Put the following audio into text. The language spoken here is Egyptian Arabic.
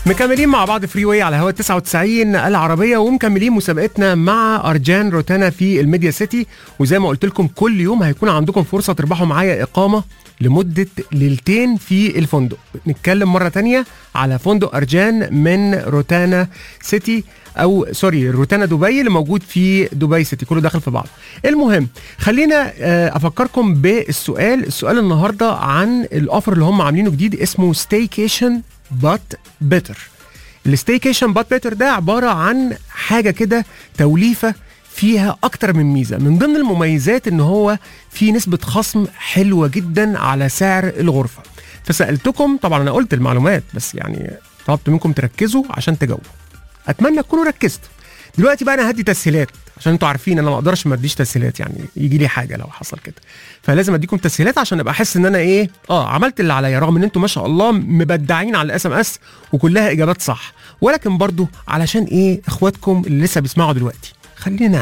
مكملين مع بعض فري واي على هوا 99 العربيه ومكملين مسابقتنا مع ارجان روتانا في الميديا سيتي وزي ما قلت لكم كل يوم هيكون عندكم فرصه تربحوا معايا اقامه لمده ليلتين في الفندق نتكلم مره تانية على فندق ارجان من روتانا سيتي او سوري روتانا دبي اللي موجود في دبي سيتي كله داخل في بعض المهم خلينا آه، افكركم بالسؤال السؤال النهارده عن الاوفر اللي هم عاملينه جديد اسمه ستيكيشن بات بيتر الستيكيشن بات بيتر ده عباره عن حاجه كده توليفه فيها اكتر من ميزه من ضمن المميزات ان هو في نسبه خصم حلوه جدا على سعر الغرفه فسالتكم طبعا انا قلت المعلومات بس يعني طلبت منكم تركزوا عشان تجاوبوا اتمنى تكونوا ركزتوا دلوقتي بقى انا هدي تسهيلات عشان انتوا عارفين انا ما اقدرش ما اديش تسهيلات يعني يجي لي حاجه لو حصل كده فلازم اديكم تسهيلات عشان ابقى احس ان انا ايه اه عملت اللي عليا رغم ان انتوا ما شاء الله مبدعين على الاس ام اس وكلها اجابات صح ولكن برضو علشان ايه اخواتكم اللي لسه بيسمعوا دلوقتي خلينا